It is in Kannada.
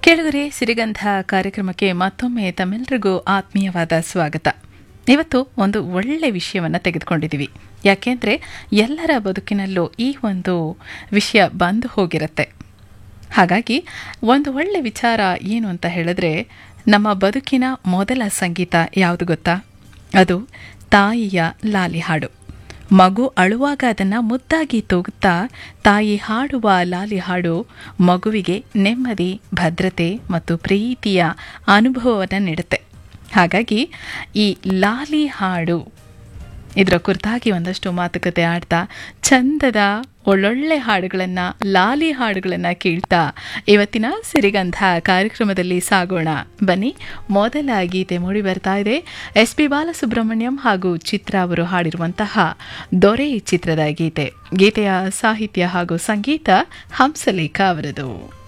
ಕೆಳಗರೆ ಸಿರಿಗಂಧ ಕಾರ್ಯಕ್ರಮಕ್ಕೆ ಮತ್ತೊಮ್ಮೆ ತಮ್ಮೆಲ್ಲರಿಗೂ ಆತ್ಮೀಯವಾದ ಸ್ವಾಗತ ಇವತ್ತು ಒಂದು ಒಳ್ಳೆ ವಿಷಯವನ್ನು ತೆಗೆದುಕೊಂಡಿದ್ದೀವಿ ಯಾಕೆಂದರೆ ಎಲ್ಲರ ಬದುಕಿನಲ್ಲೂ ಈ ಒಂದು ವಿಷಯ ಬಂದು ಹೋಗಿರುತ್ತೆ ಹಾಗಾಗಿ ಒಂದು ಒಳ್ಳೆ ವಿಚಾರ ಏನು ಅಂತ ಹೇಳಿದ್ರೆ ನಮ್ಮ ಬದುಕಿನ ಮೊದಲ ಸಂಗೀತ ಯಾವುದು ಗೊತ್ತಾ ಅದು ತಾಯಿಯ ಲಾಲಿ ಹಾಡು ಮಗು ಅಳುವಾಗ ಅದನ್ನು ಮುದ್ದಾಗಿ ತೂಗುತ್ತಾ ತಾಯಿ ಹಾಡುವ ಲಾಲಿ ಹಾಡು ಮಗುವಿಗೆ ನೆಮ್ಮದಿ ಭದ್ರತೆ ಮತ್ತು ಪ್ರೀತಿಯ ಅನುಭವವನ್ನು ನೀಡುತ್ತೆ ಹಾಗಾಗಿ ಈ ಲಾಲಿ ಹಾಡು ಇದರ ಕುರಿತಾಗಿ ಒಂದಷ್ಟು ಮಾತುಕತೆ ಆಡ್ತಾ ಚಂದದ ಒಳ್ಳೊಳ್ಳೆ ಹಾಡುಗಳನ್ನು ಲಾಲಿ ಹಾಡುಗಳನ್ನು ಕೇಳ್ತಾ ಇವತ್ತಿನ ಸಿರಿಗಂಧ ಕಾರ್ಯಕ್ರಮದಲ್ಲಿ ಸಾಗೋಣ ಬನ್ನಿ ಮೊದಲ ಗೀತೆ ಮೂಡಿ ಬರ್ತಾ ಇದೆ ಎಸ್ ಪಿ ಬಾಲಸುಬ್ರಹ್ಮಣ್ಯಂ ಹಾಗೂ ಚಿತ್ರ ಅವರು ಹಾಡಿರುವಂತಹ ದೊರೆ ಚಿತ್ರದ ಗೀತೆ ಗೀತೆಯ ಸಾಹಿತ್ಯ ಹಾಗೂ ಸಂಗೀತ ಹಂಸಲೇಖ ಅವರದು